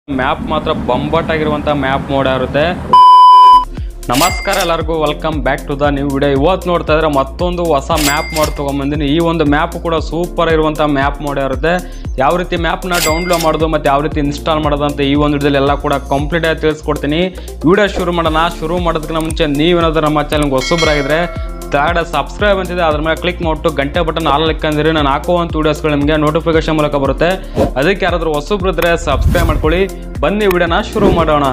map ಮಾತ್ರ ಬಂಬಟ್ಟಾಗಿರುವಂಥ map mod ಇರುತ್ತೆ ನಮಸ್ಕಾರ ಎಲ್ಲರಿಗೂ welcome back to the new video ಇವತ್ತು ನೋಡ್ತಾ ಇದ್ರೆ ಮತ್ತೊಂದು ಹೊಸ ಮ್ಯಾಪ್ ಮೋಡ್ ತೊಗೊಂಬಂದಿನಿ ಈ ಒಂದು ಮ್ಯಾಪ್ ಕೂಡ ಸೂಪರ್ ಇರುವಂಥ ಮ್ಯಾಪ್ ಮೋಡ್ ಇರುತ್ತೆ ಯಾವ ರೀತಿ ಮ್ಯಾಪ್ನ ಡೌನ್ಲೋಡ್ ಮಾಡೋದು ಮತ್ತು ಯಾವ ರೀತಿ ಇನ್ಸ್ಟಾಲ್ ಮಾಡೋದು ಅಂತ ಈ ಒಂದು ವಿಡಿಯೋದಲ್ಲಿ ಎಲ್ಲ ಕೂಡ ಕಂಪ್ಲೀಟ್ ಆಗಿ ತಿಳಿಸ್ಕೊಡ್ತೀನಿ ವಿಡಿಯೋ ಶುರು ಮಾಡೋಣ ಶುರು ಮಾಡೋದಕ್ಕಿಂತ ಮುಂಚೆ ನೀವೇನಾದ್ರೂ ನಮ್ಮ ಚಾನಲ್ಗೆ ಹೊಸಬ್ರಾಗಿದ್ರೆ ತಾಡ ಸಬ್ಸ್ಕ್ರೈಬ್ ಅಂತಿದೆ ಅದ್ರ ಮೇಲೆ ಕ್ಲಿಕ್ ಮಾಡಿಬಿಟ್ಟು ಗಂಟೆ ಬಟನ್ ಆಲ್ ಅಂದ್ರೆ ನಾನು ಹಾಕುವಂಥ ವೀಡಿಯೋಸ್ಗಳು ನಿಮಗೆ ನೋಟಿಫಿಕೇಶನ್ ಮೂಲಕ ಬರುತ್ತೆ ಅದಕ್ಕೆ ಯಾರಾದರೂ ಹೊಸಬ್ರು ಇದ್ರೆ ಸಬ್ಸ್ಕ್ರೈಬ್ ಮಾಡ್ಕೊಳ್ಳಿ ಬನ್ನಿ ವಿಡಿಯೋನ ಶುರು ಮಾಡೋಣ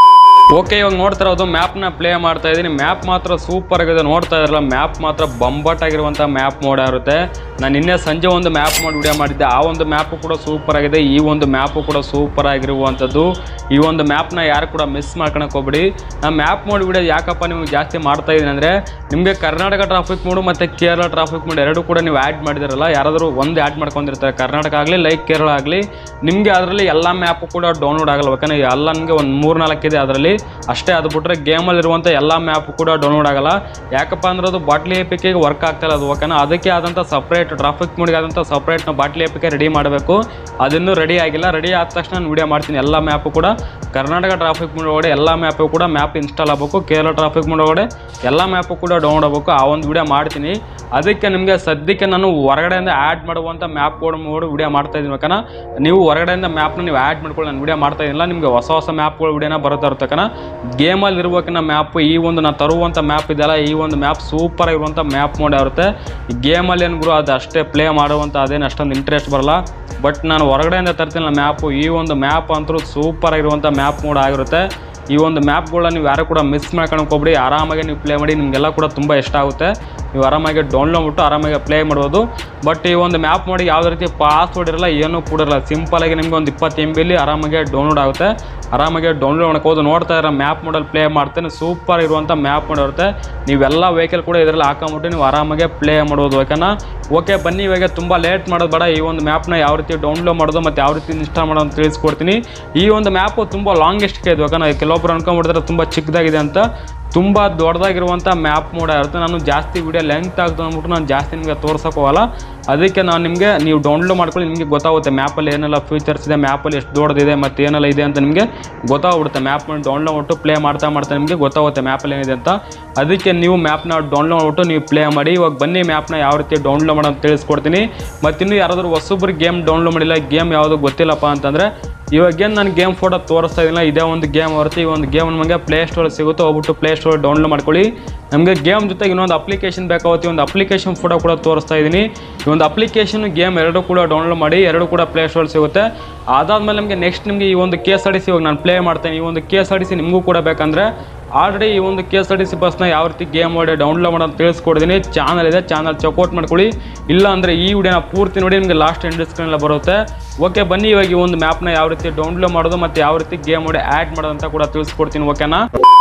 ಓಕೆ ಇವಾಗ ನೋಡ್ತಾ ಇರೋದು ಮ್ಯಾಪ್ನ ಪ್ಲೇ ಮಾಡ್ತಾ ಇದ್ದೀನಿ ಮ್ಯಾಪ್ ಮಾತ್ರ ಸೂಪರ್ ಆಗಿದೆ ನೋಡ್ತಾ ಇರಲ್ಲ ಮ್ಯಾಪ್ ಮಾತ್ರ ಬಂಬಟ್ಟಾಗಿರುವಂಥ ಮ್ಯಾಪ್ ಮೋಡ್ ಇರುತ್ತೆ ನಾನು ನಿನ್ನೆ ಸಂಜೆ ಒಂದು ಮ್ಯಾಪ್ ಮಾಡಿ ವಿಡಿಯೋ ಮಾಡಿದ್ದೆ ಆ ಒಂದು ಮ್ಯಾಪು ಕೂಡ ಸೂಪರ್ ಆಗಿದೆ ಈ ಒಂದು ಮ್ಯಾಪು ಕೂಡ ಸೂಪರ್ ಆಗಿರುವಂಥದ್ದು ಈ ಒಂದು ಮ್ಯಾಪ್ನ ಯಾರು ಕೂಡ ಮಿಸ್ ಮಾಡ್ಕೊಳಕ್ಕೆ ಹೋಗ್ಬಿಡಿ ನಾನು ಮ್ಯಾಪ್ ಮೋಡ್ ವಿಡಿಯೋ ಯಾಕಪ್ಪ ನೀವು ಜಾಸ್ತಿ ಮಾಡ್ತಾ ಇದ್ದೀನಿ ಅಂದರೆ ನಿಮಗೆ ಕರ್ನಾಟಕ ಟ್ರಾಫಿಕ್ ಮೋಡು ಮತ್ತು ಕೇರಳ ಟ್ರಾಫಿಕ್ ಮೋಡ್ ಎರಡು ಕೂಡ ನೀವು ಆ್ಯಡ್ ಮಾಡಿದಿರಲ್ಲ ಯಾರಾದರೂ ಒಂದು ಆ್ಯಡ್ ಮಾಡ್ಕೊಂಡಿರ್ತಾರೆ ಕರ್ನಾಟಕ ಆಗಲಿ ಲೈಕ್ ಕೇರಳ ಆಗಲಿ ನಿಮಗೆ ಅದರಲ್ಲಿ ಎಲ್ಲ ಮ್ಯಾಪು ಕೂಡ ಡೌನ್ಲೋಡ್ ಆಗಲ್ಲ ಯಾಕಂದರೆ ಎಲ್ಲ ನಿಮಗೆ ಒಂದು ಮೂರು ನಾಲ್ಕು ಇದೆ ಅದರಲ್ಲಿ ಅಷ್ಟೇ ಅದು ಬಿಟ್ಟರೆ ಗೇಮಲ್ಲಿರುವಂಥ ಎಲ್ಲ ಮ್ಯಾಪು ಕೂಡ ಡೌನ್ಲೋಡ್ ಆಗಲ್ಲ ಯಾಕಪ್ಪ ಅಂದ್ರೆ ಅದು ಬಾಟ್ಲಿ ಎಪಿಕೆಗೆ ವರ್ಕ್ ಆಗ್ತಾಯಿಲ್ಲ ಅದು ಓಕೆನಾ ಅದಕ್ಕೆ ಆದಂಥ ಸಪ್ರೇಟ್ ಟ್ರಾಫಿಕ್ ಮೋಡ್ಗೆ ಆದಂಥ ಸಪ್ರೇಟ್ ನಾವು ಬಾಟ್ಲಿ ಎಪಿಕೆ ರೆಡಿ ಮಾಡಬೇಕು ಅದಿನ್ನೂ ರೆಡಿ ಆಗಿಲ್ಲ ರೆಡಿ ಆದ ತಕ್ಷಣ ನಾನು ವಿಡಿಯೋ ಮಾಡ್ತೀನಿ ಎಲ್ಲ ಮ್ಯಾಪು ಕೂಡ ಕರ್ನಾಟಕ ಟ್ರಾಫಿಕ್ ಮೋಡ್ ಒಳಗಡೆ ಎಲ್ಲ ಮ್ಯಾಪು ಕೂಡ ಮ್ಯಾಪ್ ಇನ್ಸ್ಟಾಲ್ ಆಗಬೇಕು ಕೇರಳ ಟ್ರಾಫಿಕ್ ಮೋಡ್ ಒಳಗಡೆ ಎಲ್ಲ ಮ್ಯಾಪು ಕೂಡ ಡೌನ್ಲೋಡ್ ಆಗಬೇಕು ಆ ಒಂದು ವಿಡಿಯೋ ಮಾಡ್ತೀನಿ ಅದಕ್ಕೆ ನಿಮಗೆ ಸದ್ಯಕ್ಕೆ ನಾನು ಹೊರಗಡೆಯಿಂದ ಆ್ಯಡ್ ಮಾಡುವಂಥ ಮ್ಯಾಪ್ ಕೋಡ್ ಮೋಡ್ ವಿಡಿಯೋ ಮಾಡ್ತಾ ಇದ್ದೀನಿ ಬೇಕನ ನೀವು ಹೊರಗಡೆಯಿಂದ ಮ್ಯಾಪ್ನ ನೀವು ಆ್ಯಡ್ ಮಾಡ್ಕೊಳ್ಳಿ ನಾನು ವಿಡಿಯೋ ಮಾಡ್ತಾ ಇದ್ದಿಲ್ಲ ನಿಮಗೆ ಹೊಸ ಹೊಸ ಮ್ಯಾಪ್ಗಳು ವಿಡಿಯೋನ ಬರುತ್ತೆ ಇರ್ತಕ್ಕನ ಗೇಮಲ್ಲಿ ಇರ್ಬೇಕನ್ನ ಮ್ಯಾಪ್ ಈ ಒಂದು ನಾನು ತರುವಂಥ ಮ್ಯಾಪ್ ಇದೆಯಲ್ಲ ಈ ಒಂದು ಮ್ಯಾಪ್ ಸೂಪರ್ ಆಗಿರುವಂಥ ಮ್ಯಾಪ್ ಮೋಡ್ ಇರುತ್ತೆ ಈ ಗೇಮಲ್ಲಿ ಏನು ಗುರು ಅದು ಅಷ್ಟೇ ಪ್ಲೇ ಮಾಡುವಂಥ ಅದೇನು ಅಷ್ಟೊಂದು ಇಂಟ್ರೆಸ್ಟ್ ಬರಲ್ಲ ಬಟ್ ನಾನು ಹೊರಗಡೆಯಿಂದ ತರ್ತೀನಿ ಮ್ಯಾಪು ಈ ಒಂದು ಮ್ಯಾಪ್ ಅಂತೂ ಸೂಪರ್ ಆಗಿರುವಂಥ ಮ್ಯಾಪ್ ಮೋಡ್ ಆಗಿರುತ್ತೆ ಈ ಒಂದು ಮ್ಯಾಪ್ಗಳನ್ನ ನೀವು ಯಾರು ಕೂಡ ಮಿಸ್ ಮಾಡ್ಕೊಳಕ್ಕೆ ಹೋಗ್ಬಿಡಿ ಆರಾಮಾಗಿ ನೀವು ಪ್ಲೇ ಮಾಡಿ ನಿಮಗೆಲ್ಲ ಕೂಡ ತುಂಬ ಇಷ್ಟ ಆಗುತ್ತೆ ನೀವು ಆರಾಮಾಗಿ ಡೌನ್ಲೋಡ್ ಬಿಟ್ಟು ಆರಾಮಾಗಿ ಪ್ಲೇ ಮಾಡ್ಬೋದು ಬಟ್ ಈ ಒಂದು ಮ್ಯಾಪ್ ಮಾಡಿ ಯಾವುದೇ ರೀತಿ ಪಾಸ್ವರ್ಡ್ ಇರಲ್ಲ ಏನೂ ಕೂಡ ಇರಲ್ಲ ಸಿಂಪಲಾಗಿ ನಿಮಗೆ ಒಂದು ಇಪ್ಪತ್ತು ಎಮ್ ಬಿಲಿ ಆರಾಮಾಗಿ ಡೌನ್ಲೋಡ್ ಆಗುತ್ತೆ ಆರಾಮಾಗಿ ಡೌನ್ಲೋಡ್ ಮಾಡಕ್ಕೆ ಹೋದು ನೋಡ್ತಾ ಇರೋ ಮ್ಯಾಪ್ ಮಾಡಲ್ ಪ್ಲೇ ಮಾಡ್ತೇನೆ ಸೂಪರ್ ಇರುವಂಥ ಮ್ಯಾಪ್ ಮೋಡ್ ಇರುತ್ತೆ ನೀವೆಲ್ಲ ವೆಹಿಕಲ್ ಕೂಡ ಇದರಲ್ಲಿ ಹಾಕೊಂಬಿಟ್ಟು ನೀವು ಆರಾಮಾಗಿ ಪ್ಲೇ ಮಾಡ್ಬೋದು ಯಾಕಂದ್ರೆ ಓಕೆ ಬನ್ನಿ ಇವಾಗ ತುಂಬ ಲೇಟ್ ಮಾಡೋದು ಬೇಡ ಈ ಒಂದು ಮ್ಯಾಪ್ನ ಯಾವ ರೀತಿ ಡೌನ್ಲೋಡ್ ಮಾಡೋದು ಮತ್ತು ಯಾವ ರೀತಿ ಇನ್ಸ್ಟಾಲ್ ಮಾಡೋದು ಅಂತ ತಿಳಿಸ್ಕೊಡ್ತೀನಿ ಈ ಒಂದು ಮ್ಯಾಪು ತುಂಬ ಲಾಂಗೆಸ್ಟ್ ಇದೆ ಯಾಕಂದ್ರೆ ಕೆಲವೊಬ್ರು ಅನ್ಕೊಂಡ್ಬಿಡ್ತಾರೆ ತುಂಬ ಚಿಕ್ಕದಾಗಿದೆ ಅಂತ ತುಂಬ ದೊಡ್ಡದಾಗಿರುವಂಥ ಮ್ಯಾಪ್ ಮೋಡ ಇರುತ್ತೆ ನಾನು ಜಾಸ್ತಿ ವಿಡಿಯೋ ಲೆಂತ್ ಆಗ್ತದೆ ಅಂದ್ಬಿಟ್ಟು ನಾನು ಜಾಸ್ತಿ ನಿಮಗೆ ತೋರ್ಸೋಕೆ ಹೋಗಲ್ಲ ಅದಕ್ಕೆ ನಾನು ನಿಮಗೆ ನೀವು ಡೌನ್ಲೋಡ್ ಮಾಡ್ಕೊಳ್ಳಿ ನಿಮಗೆ ಗೊತ್ತಾಗುತ್ತೆ ಮ್ಯಾಪಲ್ಲಿ ಏನೆಲ್ಲ ಫೀಚರ್ಸ್ ಇದೆ ಮ್ಯಾಪಲ್ಲಿ ಎಷ್ಟು ದೊಡ್ಡದಿದೆ ಮತ್ತು ಏನೆಲ್ಲ ಇದೆ ಅಂತ ನಿಮಗೆ ಗೊತ್ತಾಗ್ಬಿಡುತ್ತೆ ಮ್ಯಾಪ್ ಮಾಡಿ ಡೌನ್ಲೋಡ್ ಮಾಡ್ಬಿಟ್ಟು ಪ್ಲೇ ಮಾಡ್ತಾ ಮಾಡ್ತಾ ನಿಮಗೆ ಗೊತ್ತಾಗುತ್ತೆ ಮ್ಯಾಪಲ್ಲಿ ಏನಿದೆ ಅಂತ ಅದಕ್ಕೆ ನೀವು ಮ್ಯಾಪ್ನ ಡೌನ್ಲೋಡ್ ಮಾಡ್ಬಿಟ್ಟು ನೀವು ಪ್ಲೇ ಮಾಡಿ ಇವಾಗ ಬನ್ನಿ ಮ್ಯಾಪ್ನ ಯಾವ ರೀತಿ ಡೌನ್ಲೋಡ್ ಮಾಡೋದು ತಿಳಿಸ್ಕೊಡ್ತೀನಿ ಮತ್ತು ಇನ್ನೂ ಯಾರಾದರೂ ಹೊಸಬ್ರು ಗೇಮ್ ಡೌನ್ಲೋಡ್ ಮಾಡಿಲ್ಲ ಗೇಮ್ ಯಾವುದು ಗೊತ್ತಿಲ್ಲಪ್ಪ ಅಂತಂದರೆ ಇವಾಗ ಏನು ನಾನು ಗೇಮ್ ಫೋಟೋ ತೋರಿಸ್ತಾ ಇದ್ದಿಲ್ಲ ಇದೇ ಒಂದು ಗೇಮ್ ಬರುತ್ತೆ ಈ ಒಂದು ಗೇಮ್ ನಮಗೆ ಪ್ಲೇ ಸ್ಟೋರ್ ಸಿಗುತ್ತೆ ಹೋಗ್ಬಿಟ್ಟು ಪ್ಲೇ ಸ್ಟೋರ್ ಡೌನ್ಲೋಡ್ ಮಾಡ್ಕೊಳ್ಳಿ ನಮಗೆ ಗೇಮ್ ಜೊತೆಗೆ ಇನ್ನೊಂದು ಅಪ್ಲಿಕೇಶನ್ ಬೇಕಾಗುತ್ತೆ ಈ ಒಂದು ಅಪ್ಲಿಕೇಶನ್ ಫೋಟೋ ಕೂಡ ತೋರಿಸ್ತಾ ಇದ್ದೀನಿ ಈ ಒಂದು ಅಪ್ಲಿಕೇಶನ್ ಗೇಮ್ ಎರಡು ಕೂಡ ಡೌನ್ಲೋಡ್ ಮಾಡಿ ಎರಡು ಕೂಡ ಪ್ಲೇ ಸ್ಟೋರ್ ಸಿಗುತ್ತೆ ಅದಾದಮೇಲೆ ನಮಗೆ ನೆಕ್ಸ್ಟ್ ನಿಮಗೆ ಈ ಒಂದು K S R T C ಇವಾಗ ನಾನು ಪ್ಲೇ ಮಾಡ್ತೇನೆ ಈ ಒಂದು K S R T C ನಿಮಗೂ ಕೂಡ ಬೇಕಂದರೆ ಆಲ್ರೆಡಿ ಈ ಒಂದು K S R T C ಬಸ್ನ ಯಾವ ರೀತಿ ಗೇಮ್ ಮಾಡಿ ಡೌನ್ಲೋಡ್ ಮಾಡೋದು ತಿಳಿಸ್ಕೊಡ್ತೀನಿ ಚಾನಲ್ ಇದೆ ಚಾನಲ್ ಚೆಕ್ಔಟ್ ಮಾಡ್ಕೊಳ್ಳಿ ಇಲ್ಲ ಅಂದರೆ ಈ ವಿಡಿಯೋನ ಪೂರ್ತಿ ನೋಡಿ ನಿಮಗೆ ಲಾಸ್ಟ್ ಎಂಡ್ ಡಿಸ್ಕ್ರಿಪ್ಷನ್ ಬರುತ್ತೆ ಓಕೆ ಬನ್ನಿ ಇವಾಗ ಈ ಒಂದು ಮ್ಯಾಪ್ನ ಯಾವ ರೀತಿ ಡೌನ್ಲೋಡ್ ಮಾಡೋದು ಮತ್ತು ಯಾವ ರೀತಿ ಗೇಮ್ ಮಾಡಿ ಆ್ಯಡ್ ಮಾಡೋದು ಅಂತ ಕೂಡ ತಿಳಿಸ್ಕೊಡ್ತೀನಿ ಓಕೆನಾ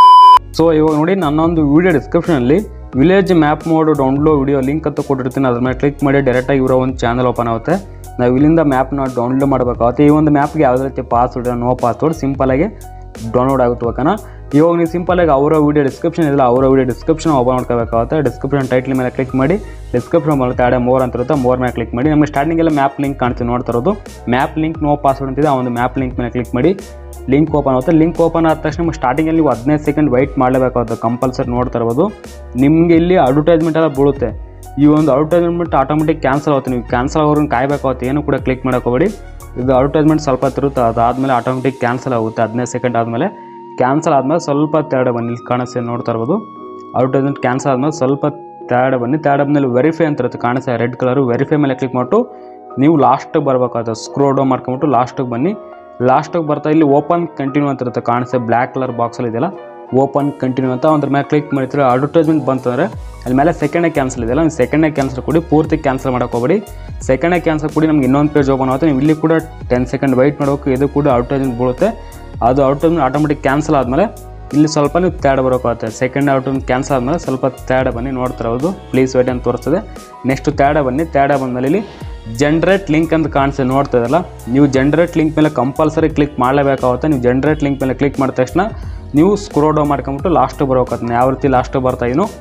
ಸೊ ಇವಾಗ ನೋಡಿ ನನ್ನೊಂದು ವಿಡಿಯೋ ಡಿಸ್ಕ್ರಿಪ್ಷನಲ್ಲಿ village map mod download video link ಅಂತ ಕೊಟ್ಟಿರ್ತೀನಿ ಅದ್ರ ಮೇಲೆ ಕ್ಲಿಕ್ ಮಾಡಿ ಡೈರೆಕ್ಟಾಗಿ ಇವರ ಒಂದು ಚಾನಲ್ ಓಪನ್ ಆಗುತ್ತೆ ನಾವು ಇಲ್ಲಿಂದ ಮ್ಯಾಪ್ನ ಡೌನ್ಲೋಡ್ ಮಾಡಬೇಕಾಗುತ್ತೆ ಈ ಒಂದು ಮ್ಯಾಪ್ಗೆ ಯಾವುದೇ ರೀತಿ ಪಾಸ್ವರ್ಡ್ ನೋ ಪಾಸ್ವರ್ಡ್ ಸಿಂಪಲಾಗಿ ಡೌನ್ಲೋಡ್ ಆಗುತ್ತೆ ಓಕೆನಾ ಇವಾಗ ನೀವು ಸಿಂಪಲಾಗಿ ಅವರ ವಿಡಿಯೋ ಡಿಸ್ಕ್ರಿಪ್ಷನ್ ಇಲ್ಲ ಅವರ ವಿಡಿಯೋ ಡಿಸ್ಕ್ರಿಪ್ಷನ್ ಓಪನ್ ಮಾಡ್ಕೋಬೇಕಾಗುತ್ತೆ ಡಿಸ್ಕ್ರಿಪ್ಷನ್ ಟೈಟ್ಲ್ ಮೇಲೆ ಕ್ಲಿಕ್ ಮಾಡಿ ಡಿಸ್ಕ್ರಿಪ್ಷನ್ ಮೂಲಕ ಆಡೆ ಮೋರ್ ಅಂತ ಇರುತ್ತೆ ಮೋರ್ ಮೇಲೆ ಕ್ಲಿಕ್ ಮಾಡಿ ನಮಗೆ ಸ್ಟಾರ್ಟಿಂಗೆಲ್ಲ ಮ್ಯಾಪ್ ಲಿಂಕ್ ಕಾಣ್ತೀವಿ ನೋಡ್ತಾ ಇರೋದು ಮ್ಯಾಪ್ ಲಿಂಕ್ ನೋ ಪಾಸ್ವರ್ಡ್ ಅಂತಿದೆ ಆ ಒಂದು ಮ್ಯಾಪ್ ಲಿಂಕ್ ಮೇಲೆ ಕ್ಲಿಕ್ ಮಾಡಿ ಲಿಂಕ್ ಓಪನ್ ಆಗುತ್ತೆ ಲಿಂಕ್ ಓಪನ್ ಆದ ತಕ್ಷಣ ನಿಮಗೆ ಸ್ಟಾರ್ಟಿಂಗಲ್ಲಿ ನೀವು ಹದಿನೈದು ಸೆಕೆಂಡ್ ವೆಯ್ಟ್ ಮಾಡಲೇಬೇಕಾಗುತ್ತೆ ಕಂಪಲ್ಸರಿ ನೋಡ್ತಾ ಇರ್ಬೋದು ನಿಮಗೆ ಇಲ್ಲಿ ಅಡ್ವರ್ಟೈಸ್ಮೆಂಟ್ ಎಲ್ಲ ಬೀಳುತ್ತೆ ಈ ಒಂದು ಅಡ್ವರ್ಟೈಸ್ಮೆಂಟ್ ಆಟೋಮೆಟಿಕ್ ಕ್ಯಾನ್ಸಲ್ ಆಗುತ್ತೆ ನೀವು ಕ್ಯಾನ್ಸಲ್ ಆಗೋರ್ನ ಕಾಯಬೇಕಾಗುತ್ತೆ ಏನು ಕೂಡ ಕ್ಲಿಕ್ ಮಾಡೋಕೆ ಹೋಗಬೇಡಿ ಇದು ಅಡ್ವರ್ಟೈಸ್ಮೆಂಟ್ ಸ್ವಲ್ಪ ತಿರುತ್ತೆ ಅದಾದಮೇಲೆ ಆಟೋಮೆಟಿಕ್ ಕ್ಯಾನ್ಸಲ್ ಆಗುತ್ತೆ ಹದಿನೈದು ಸೆಕೆಂಡ್ ಆದಮೇಲೆ ಕ್ಯಾನ್ಸಲ್ ಆದಮೇಲೆ ಸ್ವಲ್ಪ ತೆರಡೆ ಬನ್ನಿ ಇಲ್ಲಿ ಕಾಣಿಸ್ತೆ ನೋಡ್ತಾ ಇರ್ಬೋದು ಅಡ್ವರ್ಟೈಸ್ಮೆಂಟ್ ಕ್ಯಾನ್ಸಲ್ ಆದಮೇಲೆ ಸ್ವಲ್ಪ ತೆರಡೆ ಬನ್ನಿ ತೆರಡೆ ಬಂದಮೇಲೆ ವೆರಿಫೈ ಅಂತ ಇರುತ್ತೆ ಕಾಣಿಸ್ತಾ ರೆಡ್ ಕಲರು ವೆರಿಫೈ ಮೇಲೆ ಕ್ಲಿಕ್ ಮಾಡಿಟ್ಟು ನೀವು ಲಾಸ್ಟಿಗೆ ಬರಬೇಕಾಗುತ್ತೆ ಸ್ಕ್ರೋಲ್ ಡೌನ್ ಮಾಡ್ಕೊಂಬಿಟ್ಟು ಲಾಸ್ಟಿಗೆ ಬನ್ನಿ ಲಾಸ್ಟಿಗೆ ಬರ್ತಾ ಇಲ್ಲಿ ಓಪನ್ ಕಂಟಿನ್ಯೂ ಅಂತ ಇರುತ್ತೆ ಕಾಣಿಸ್ತೆ ಬ್ಲ್ಯಾಕ್ ಕಲರ್ ಬಾಕ್ಸಲ್ಲಿ ಇದೆಯಲ್ಲ ಓಪನ್ ಕಂಟಿನ್ಯೂ ಅಂತ ಅದ್ರ ಮೇಲೆ ಕ್ಲಿಕ್ ಮಾಡಿದ್ರೆ ಅಡ್ವರ್ಟೈಸ್ಮೆಂಟ್ ಬಂತಂದರೆ ಅಲ್ಲಿ ಮೇಲೆ ಸೆಕೆಂಡೇ ಕ್ಯಾನ್ಸಲ್ ಇದೆಯಲ್ಲ ನೀವು ಸೆಕೆಂಡೇ ಕ್ಯಾನ್ಸಲ್ ಕೊಡಿ ಪೂರ್ತಿ ಕ್ಯಾನ್ಸಲ್ ಮಾಡೋಕೆ ಹೋಗಬೇಡಿ ಸೆಕೆಂಡೇ ಕ್ಯಾನ್ಸಲ್ ಕೊಡಿ ನಮ್ಗೆ ಇನ್ನೊಂದು ಪೇಜ್ ಓಪನ್ ಆಗುತ್ತೆ ನೀವು ಇಲ್ಲಿ ಕೂಡ ಟೆನ್ ಸೆಕೆಂಡ್ ವೆಯ್ಟ್ ಮಾಡಬೇಕು ಇದು ಕೂಡ ಅಡ್ವರ್ಟೈಸ್ಮೆಂಟ್ ಬೀಳುತ್ತೆ ಅದು ಅಡ್ವರ್ಟೈಸ್ಮೆಂಟ್ ಆಟೋಮೆಟಿಕ್ ಕ್ಯಾನ್ಸಲ್ ಆದಮೇಲೆ ಇಲ್ಲಿ ಸ್ವಲ್ಪ ನೀವು ತ್ಯಾಡ್ ಬರೋಕ್ಕಾಗುತ್ತೆ ಸೆಕೆಂಡ್ ಅಡ್ವರ್ಟೈಸ್ಮೆಂಟ್ ಕ್ಯಾನ್ಸಲ್ ಆದಮೇಲೆ ಸ್ವಲ್ಪ ತ್ಯಾಡ ಬನ್ನಿ ನೋಡ್ತಾ ಇರೋದು ಪ್ಲೀಸ್ ವೇಟ್ ಅಂತ ತೋರಿಸ್ತದೆ ನೆಕ್ಸ್ಟ್ ತ್ಯಾಡ ಬನ್ನಿ ತ್ಯಾಡ ಬಂದಮೇಲೆ ಇಲ್ಲಿ ಜನ್ರೇಟ್ ಲಿಂಕ್ ಅಂತ ಕಾಣಿಸ್ತದೆ ನೋಡ್ತಾ ಇದ್ದಲ್ಲ ನೀವು ಜನ್ರೇಟ್ ಲಿಂಕ್ ಮೇಲೆ ಕಂಪಲ್ಸರಿ ಕ್ಲಿಕ್ ಮಾಡಲೇಬೇಕಾಗುತ್ತೆ ನೀವು ಜನ್ರೇಟ್ ಲಿಂಕ್ ಮೇಲೆ ಕ್ಲಿಕ್ ಮಾಡಿದ ತಕ್ಷಣ ನೀವು ಸ್ಕ್ರೋ ಡೌನ್ ಮಾಡ್ಕೊಂಬಿಟ್ಟು ಲಾಸ್ಟ್ ಬರೋಕತ್ತೆ ಯಾವ ರೀತಿ ಲಾಸ್ಟ್ ಬರ್ತಾ ಇದೀನೋ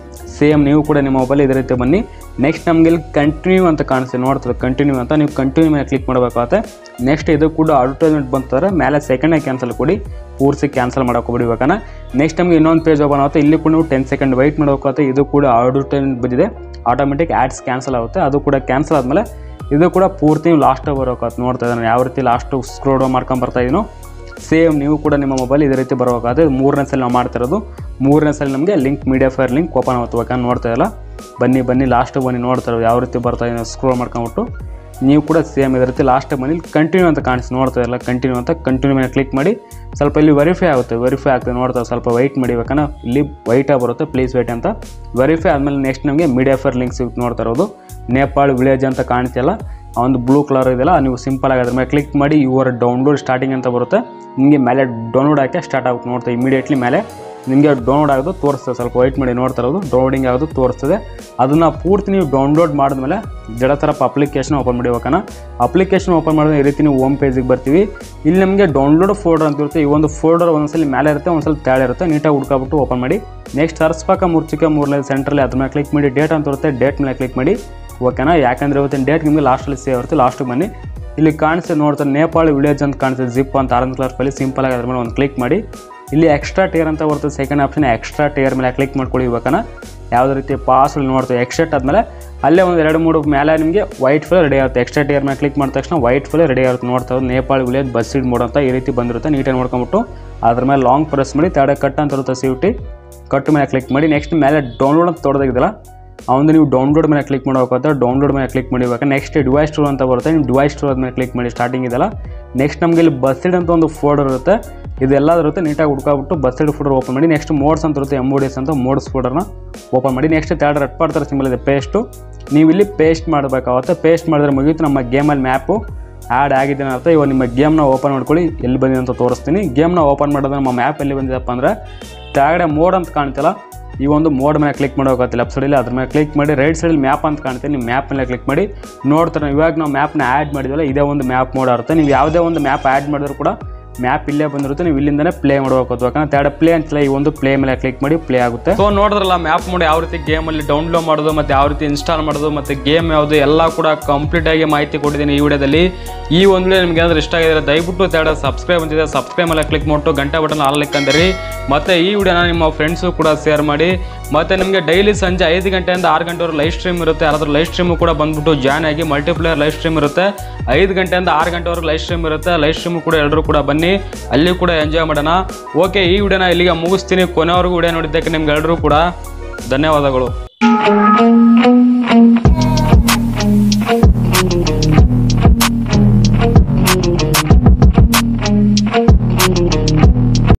ಸೇಮ್ ನೀವು ಕೂಡ ನಿಮ್ಮ ಮೊಬೈಲ್ ಇದೇ ರೀತಿ ಬನ್ನಿ ನೆಕ್ಸ್ಟ್ ನಮಗೆ ಇಲ್ಲಿ ಕಂಟಿನ್ಯೂ ಅಂತ ಕಾಣಿಸ್ತೆ ನೋಡ್ತದೆ ಕಂಟಿನ್ಯೂ ಅಂತ ನೀವು ಕಂಟಿನ್ಯೂ ಮೇಲೆ ಕ್ಲಿಕ್ ಮಾಡಬೇಕಾಗುತ್ತೆ ನೆಕ್ಸ್ಟ್ ಇದು ಕೂಡ ಅಡ್ವರ್ಟೈಸ್ಮೆಂಟ್ ಬಂತಾರೆ ಮೇಲೆ ಸೆಕೆಂಡೇ ಕ್ಯಾನ್ಸಲ್ ಕೊಡಿ ಪೂರ್ತಿ ಕ್ಯಾನ್ಸಲ್ ಮಾಡೋಕೆ ಇವಾಗ ನೆಕ್ಸ್ಟ್ ನಮಗೆ ಇನ್ನೊಂದು ಪೇಜ್ ಓಪನ್ ಆಗುತ್ತೆ ಇಲ್ಲಿ ಕೂಡ ನೀವು ಟೆನ್ ಸೆಕೆಂಡ್ ವೆಯ್ಟ್ ಮಾಡಬೇಕಾಗುತ್ತೆ ಇದು ಕೂಡ ಅಡ್ವರ್ಟೈಸ್ಮೆಂಟ್ ಬಂದಿದೆ ಆಟೋಮೆಟಿಕ್ ಆ್ಯಡ್ಸ್ ಕ್ಯಾನ್ಸಲ್ ಆಗುತ್ತೆ ಅದು ಕೂಡ ಕ್ಯಾನ್ಸಲ್ ಆದಮೇಲೆ ಇದು ಕೂಡ ಪೂರ್ತಿ ನೀವು ಲಾಸ್ಟ್ ಬರೋಕಾಗುತ್ತೆ ನೋಡ್ತಾ ಇದ್ದಾನೆ ಯಾವ ರೀತಿ ಲಾಸ್ಟ್ ಸ್ಕ್ರೋಡ್ ಮಾಡ್ಕೊಂಡು ಬರ್ತಾ ಇದೀನೋ ಸೇಮ್ ನೀವು ಕೂಡ ನಿಮ್ಮ ಮೊಬೈಲ್ ಇದೇ ರೀತಿ ಬರಬೇಕಾಗುತ್ತೆ ಮೂರನೇ ಸಲ ನಾವು ಮಾಡ್ತಿರೋದು ಮೂರನೇ ಸಲ ನಮಗೆ link MediaFire link open ಆಗುತ್ತೆ ಯಾಕಂದ್ರೆ ನೋಡ್ತಾ ಇಲ್ಲ ಬನ್ನಿ ಬನ್ನಿ ಲಾಸ್ಟ್ ಬನ್ನಿ ನೋಡ್ತಾ ಇರೋದು ಯಾವ ರೀತಿ ಬರ್ತಾ ಇದೆ ಸ್ಕ್ರೋಲ್ ಮಾಡ್ಕೊಂಬಿಟ್ಟು ನೀವು ಕೂಡ ಸೇಮ್ ಇದೇ ರೀತಿ ಲಾಸ್ಟ್ ಬನ್ನಿ ಕಂಟಿನ್ಯೂ ಅಂತ ಕಾಣಿಸಿ ನೋಡ್ತಾ ಇಲ್ಲ ಕಂಟಿನ್ಯೂ ಅಂತ ಕಂಟಿನ್ಯೂ ಮೇಲೆ ಕ್ಲಿಕ್ ಮಾಡಿ ಸ್ವಲ್ಪ ಇಲ್ಲಿ ವೆರಿಫೈ ಆಗುತ್ತೆ ವೆರಿಫೈ ಆಗ್ತದೆ ನೋಡ್ತಾ ಸ್ವಲ್ಪ ವೈಟ್ ಮಾಡಿ ಬೇಕನ್ನ ಇಲ್ಲಿ ವೈಟಾಗಿ ಬರುತ್ತೆ ಪ್ಲೀಸ್ ವೈಟ್ ಅಂತ ವೆರಿಫೈ ಆದಮೇಲೆ ನೆಕ್ಸ್ಟ್ ನಮಗೆ ಮೀಡಿಯಾ ಫೈರ್ ಲಿಂಕ್ ಸಿಗುತ್ತೆ ನೋಡ್ತಾ ಇರೋದು ನೇಪಾಳ್ ವಿಲೇಜ್ ಅಂತ ಕಾಣ್ತಿಲ್ಲ ಆ ಒಂದು ಬ್ಲೂ ಕಲರ್ ಇದೆಯಲ್ಲ ನೀವು ಸಿಂಪಲ್ ಆಗಿ ಅದ್ರ ಮೇಲೆ ಕ್ಲಿಕ್ ಮಾಡಿ ಯುವರ್ ಡೌನ್ಲೋಡ್ ಸ್ಟಾರ್ಟಿಂಗ್ ಅಂತ ಬರುತ್ತೆ ನಿಮಗೆ ಮೇಲೆ ಡೌನ್ಲೋಡ್ ಹಾಕಿ ಸ್ಟಾರ್ಟ್ ಆಗುತ್ತೆ ನೋಡ್ತಾ ಇಮಿಡಿಯೇಟ್ಲಿ ಮೇಲೆ ನಿಮಗೆ ಡೌನ್ಲೋಡ್ ಆಗೋದು ತೋರಿಸ್ತದೆ ಸ್ವಲ್ಪ ವೈಟ್ ಮಾಡಿ ನೋಡ್ತಾ ಇರೋದು ಡೌನ್ಲೋಡಿಂಗ್ ಆಗೋದು ತೋರಿಸ್ತದೆ ಅದನ್ನು ಪೂರ್ತಿ ನೀವು ಡೌನ್ಲೋಡ್ ಮಾಡಿದ್ಮೇಲೆ ಜಡತರಪ್ಪ ಅಪ್ಲಿಕೇಶನ್ ಓಪನ್ ಮಾಡಿ ಹೋಗೋಣ ಅಪ್ಲಿಕೇಶನ್ ಓಪನ್ ಮಾಡಿದ್ರೆ ಈ ರೀತಿ ನೀವು ಹೋಮ್ ಪೇಜಿಗೆ ಬರ್ತೀವಿ ಇಲ್ಲಿ ನಮಗೆ ಡೌನ್ಲೋಡ್ ಫೋಲ್ಡರ್ ಅಂತ ಇರುತ್ತೆ ಈ ಒಂದು ಫೋಲ್ಡರ್ ಒಂದ್ಸಲಿ ಮೇಲೆ ಇರುತ್ತೆ ಒಂದ್ಸಲ ತೆಳೆ ಇರುತ್ತೆ ನೀಟಾಗಿ ಹುಡ್ಕೊಬಿಟ್ಟು ಓಪನ್ ಮಾಡಿ ನೆಕ್ಸ್ಟ್ ಸರ್ಚ್ ಪಾಕ ಮೂರ್ಚಿಕ ಮೂರನೇ ಸೆಂಟ್ರಲ್ಲಿ ಅದ್ರ ಮೇಲೆ ಕ್ಲಿಕ್ ಮಾಡಿ ಡೇಟ್ ಅಂತ ಇರುತ್ತೆ ಡೇಟ್ ಮೇಲೆ ಕ್ಲಿಕ್ ಮಾಡಿ ಓಕೆನಾ ಯಾಕಂದರೆ ಇವತ್ತಿನ ಡೇಟ್ ನಿಮಗೆ ಲಾಸ್ಟಲ್ಲಿ ಸೇವ್ ಇರುತ್ತೆ ಲಾಸ್ಟಿಗೆ ಬನ್ನಿ ಇಲ್ಲಿ ಕಾಣಿಸ್ತದೆ ನೋಡ್ತಾರೆ ನೇಪಾಳ ವಿಲೇಜ್ ಅಂತ ಕಾಣಿಸ್ತದೆ ಜಿಪ್ ಅಂತ ಆರೆಂಜ್ ಕಲರ್ ಫೈಲಿ ಸಿಂಪಲ್ ಆಗಿ ಅದ್ರ ಮೇಲೆ ಒಂದು ಕ್ಲಿಕ್ ಮಾಡಿ ಇಲ್ಲಿ ಎಕ್ಸ್ಟ್ರಾ ಟೇರ್ ಅಂತ ಬರ್ತದೆ ಸೆಕೆಂಡ್ ಆಪ್ಷನ್ ಎಕ್ಸ್ಟ್ರಾ ಟೇರ್ ಮೇಲೆ ಕ್ಲಿಕ್ ಮಾಡ್ಕೊಳ್ಳಿ ಇವಾಗನ ಯಾವುದೇ ರೀತಿ ಪಾಸ್ ನೋಡ್ತೀವಿ ಎಕ್ಸ್ಟ್ರಾ ಆದಮೇಲೆ ಅಲ್ಲೇ ಒಂದು ಎರಡು ಮೂರು ಮೇಲೆ ನಿಮಗೆ ವೈಟ್ ಫಿಲ್ ರೆಡಿ ಆಗುತ್ತೆ ಎಕ್ಸ್ಟ್ರಾ ಟೇರ್ ಮೇಲೆ ಕ್ಲಿಕ್ ಮಾಡಿದ ತಕ್ಷಣ ವೈಟ್ ಫಿಲ್ ರೆಡಿ ಆಗುತ್ತೆ ನೋಡ್ತಾ ಇರೋದು Nepal village BUSSID mod ಅಂತ ಈ ರೀತಿ ಬಂದಿರುತ್ತೆ ನೀಟಾಗಿ ನೋಡ್ಕೊಂಬಿಟ್ಟು ಅದ್ರ ಮೇಲೆ ಲಾಂಗ್ ಪ್ರೆಸ್ ಮಾಡಿ ತಡೆ ಕಟ್ ಅಂತ ಇರುತ್ತೆ ಸಿವಿಟಿ ಕಟ್ ಮೇಲೆ ಕ್ಲಿಕ್ ಮಾಡಿ ನೆಕ್ಸ್ಟ್ ಮೇಲೆ ಡೌನ್ಲೋಡ್ ಅಂತ ತೊಡೆದಿದ್ದಲ್ಲ ಅವನು ನೀವು ಡೌನ್ಲೋಡ್ ಮೇಲೆ ಕ್ಲಿಕ್ ಮಾಡಬೇಕಾಗುತ್ತೆ ಡೌನ್ಲೋಡ್ ಮೇಲೆ ಕ್ಲಿಕ್ ಮಾಡಿಬೇಕು ನೆಕ್ಸ್ಟ್ ಡಿವೈಸ್ ಟೂರ್ ಅಂತ ಬರುತ್ತೆ ನೀವು ಡಿವೈಸ್ ಟೂರ್ ಮೇಲೆ ಕ್ಲಿಕ್ ಮಾಡಿ ಸ್ಟಾರ್ಟಿಂಗ್ ಇದೆಲ್ಲ ನೆಕ್ಸ್ಟ್ ನಮಗೆ ಇಲ್ಲಿ ಬಸ್ಸಿಡ್ ಅಂತ ಒಂದು ಫೋಲ್ಡರ್ ಇರುತ್ತೆ ಇದೆಲ್ಲ ಇರುತ್ತೆ ನೀಟಾಗಿ ಹುಡ್ಕೊಬಿಟ್ಟು ಬಸ್ಸಿಡ್ ಫೋಲ್ಡರ್ ಓಪನ್ ಮಾಡಿ ನೆಕ್ಸ್ಟ್ ಮೋಡ್ಸ್ ಅಂತ ಇರುತ್ತೆ ಎಮ್ ಡಿಸ್ ಅಂತ ಮೋಡ್ಸ್ ಫೋಲ್ಡರ್ನ ಓಪನ್ ಮಾಡಿ ನೆಕ್ಸ್ಟ್ ತರ್ಡ್ ರೆಡ್ ಮಾಡ್ತಾರೆ ಸಿಂಬಲ್ ಇದೆ ಪೇಸ್ಟು ನೀವು ಇಲ್ಲಿ ಪೇಸ್ಟ್ ಮಾಡಬೇಕಾಗುತ್ತೆ ಪೇಸ್ಟ್ ಮಾಡಿದ್ರೆ ಮುಗೀತು ನಮ್ಮ ಗೇಮಲ್ಲಿ ಮ್ಯಾಪು ಆ್ಯಡ್ ಆಗಿದೆ ಅಂತ ಇವಾಗ ನಿಮ್ಮ ಗೇಮ್ನ ಓಪನ್ ಮಾಡ್ಕೊಳ್ಳಿ ಎಲ್ಲಿ ಬಂದಿದೆ ಅಂತ ತೋರಿಸ್ತೀನಿ ಗೇಮ್ನ ಓಪನ್ ಮಾಡಿದ್ರೆ ನಮ್ಮ ಮ್ಯಾಪ್ ಎಲ್ಲಿ ಬಂದಿದೆಪ್ಪ ಅಂದರೆ ಕೆಳಗಡೆ ಮೋಡ್ ಅಂತ ಕಾಣ್ತಿಲ್ಲ ಈ ಒಂದು ಮೋಡ್ ಮೇಲೆ ಕ್ಲಿಕ್ ಮಾಡೋಗುತ್ತೆ ಲೆಫ್ಟ್ ಸೈಡಲ್ಲಿ ಅದ್ರ ಮೇಲೆ ಕ್ಲಿಕ್ ಮಾಡಿ ರೈಟ್ ಸೈಡಲ್ಲಿ ಮ್ಯಾಪ್ ಅಂತ ಕಾಣುತ್ತೆ ನೀವು ಮ್ಯಾಪ್ ಮೇಲೆ ಕ್ಲಿಕ್ ಮಾಡಿ ನೋಡ್ತಾರೆ ಇವಾಗ ನಾವು ಮ್ಯಾಪ್ನ ಆ್ಯಡ್ ಮಾಡಿದ್ವಲ್ಲ ಇದೇ ಒಂದು ಮ್ಯಾಪ್ ಮೋಡ್ ಇರುತ್ತೆ ನೀವು ಯಾವುದೇ ಒಂದು ಮ್ಯಾಪ್ ಆ್ಯಡ್ ಮಾಡಿದ್ರು ಕೂಡ ಮ್ಯಾಪ್ ಇಲ್ಲೇ ಬಂದಿರುತ್ತೆ ನೀವು ಇಲ್ಲಿಂದನೇ ಪ್ಲೇ ಮಾಡಬೇಕು ಯಾಕಂದ್ರೆ ತಡ ಪ್ಲೇ ಅಂತಲ್ಲ ಈ ಒಂದು ಪ್ಲೇ ಮೇಲೆ ಕ್ಲಿಕ್ ಮಾಡಿ ಪ್ಲೇ ಆಗುತ್ತೆ ಸೊ ನೋಡಿದ್ರಲ್ಲ ಮ್ಯಾಪ್ ಮೋಡ್ ಯಾವ ರೀತಿ ಗೇಮಲ್ಲಿ ಡೌನ್ಲೋಡ್ ಮಾಡೋದು ಮತ್ತೆ ಯಾವ ರೀತಿ ಇನ್ಸ್ಟಾಲ್ ಮಾಡೋದು ಮತ್ತೆ ಗೇಮ್ ಯಾವುದು ಎಲ್ಲ ಕೂಡ ಕಂಪ್ಲೀಟ್ ಆಗಿ ಮಾಹಿತಿ ಕೊಟ್ಟಿದ್ದೀನಿ ಈ ವಿಡಿಯೋದಲ್ಲಿ ಈ ಒಂದು ವಿಡಿಯೋ ನಿಮ್ಗೆ ಏನಾದ್ರು ಇಷ್ಟ ಆಗಿದ್ರೆ ದಯವಿಟ್ಟು ತಡ ಸಬ್ಸ್ಕ್ರೈಬ್ ಅಂತಿದೆ ಸಬ್ಸ್ಕ್ರೈಬ್ ಮೇಲೆ ಕ್ಲಿಕ್ ಮಾಡಿಟ್ಟು ಗಂಟೆ ಬಟನ್ ಆಲ್ ಅಂದಿರಿ ಮತ್ತೆ ಈ ವಿಡಿಯೋನ ನಿಮ್ಮ ಫ್ರೆಂಡ್ಸು ಕೂಡ ಶೇರ್ ಮಾಡಿ ಮತ್ತೆ ನಿಮಗೆ ಡೈಲಿ ಸಂಜೆ ಐದು ಗಂಟೆಯಿಂದ ಆರು ಗಂಟೆವರೆಗೆ ಲೈವ್ ಸ್ಟ್ರೀಮ್ ಇರುತ್ತೆ ಯಾರಾದ್ರೂ ಲೈವ್ ಸ್ಟ್ರೀಮು ಕೂಡ ಬಂದ್ಬಿಟ್ಟು ಜಾಯ್ನ್ ಆಗಿ ಮಲ್ಟಿಪ್ಲೇಯರ್ ಲೈವ್ ಸ್ಟ್ರೀಮ್ ಇರುತ್ತೆ ಐದು ಗಂಟೆಯಿಂದ ಆರು ಗಂಟೆವರೆಗೆ ಲೈವ್ ಸ್ಟ್ರೀಮ್ ಇರುತ್ತೆ ಲೈವ್ ಸ್ಟ್ರೀಮ್ ಕೂಡ ಎಲ್ಲರೂ ಕೂಡ ಬನ್ನಿ ಅಲ್ಲಿ ಕೂಡ ಎಂಜಾಯ್ ಮಾಡೋಣ ಓಕೆ ಈ ವಿಡಿಯೋನ ಇಲ್ಲಿಗೆ ಮುಗಿಸ್ತೀನಿ ಕೊನೆವರೆಗೂ ವಿಡಿಯೋ ನೋಡಿದ್ದಕ್ಕೆ ನಿಮ್ಗೆ ಎಲ್ಲರೂ ಕೂಡ ಧನ್ಯವಾದಗಳು